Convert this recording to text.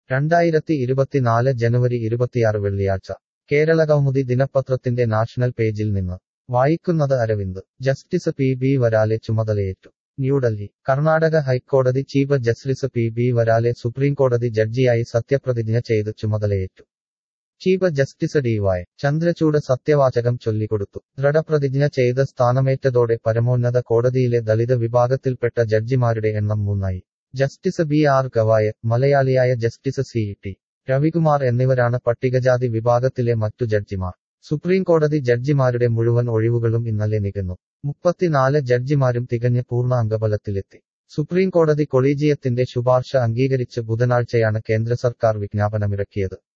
രണ്ടായിരത്തി ഇരുപത്തിനാല് ജനുവരി ഇരുപത്തിയാറ് വെള്ളിയാഴ്ച കേരളകൗമുദി ദിനപത്രത്തിന്റെ നാഷണൽ പേജിൽ നിന്ന് വായിക്കുന്നത് Aravind justice P B Varale ചുമതലയേറ്റു ന്യൂഡൽഹി കർണാടക ഹൈക്കോടതി chief justice P B Varale സുപ്രീംകോടതി ജഡ്ജിയായി സത്യപ്രതിജ്ഞ ചെയ്ത് ചുമതലയേറ്റു chief justice D Y Chandrachud സത്യവാചകം ചൊല്ലിക്കൊടുത്തു ദൃഢപ്രതിജ്ഞ ചെയ്ത് സ്ഥാനമേറ്റതോടെ പരമോന്നത കോടതിയിലെ ദളിത് വിഭാഗത്തിൽപ്പെട്ട ജഡ്ജിമാരുടെ എണ്ണം മൂന്നായി ജസ്റ്റിസ് ബി ആർ ഗവായ് മലയാളിയായ ജസ്റ്റിസ് സി ടി രവികുമാർ എന്നിവരാണ് പട്ടികജാതി വിഭാഗത്തിലെ മറ്റു ജഡ്ജിമാർ സുപ്രീംകോടതി ജഡ്ജിമാരുടെ മുഴുവൻ ഒഴിവുകളും ഇന്നലെ നികന്നു മുപ്പത്തിനാല് ജഡ്ജിമാരും തികഞ്ഞ പൂർണ്ണ അംഗബലത്തിലെത്തി സുപ്രീംകോടതി കൊളീജിയത്തിന്റെ ശുപാർശ അംഗീകരിച്ച് ബുധനാഴ്ചയാണ് കേന്ദ്ര സർക്കാർ വിജ്ഞാപനമിറക്കിയത്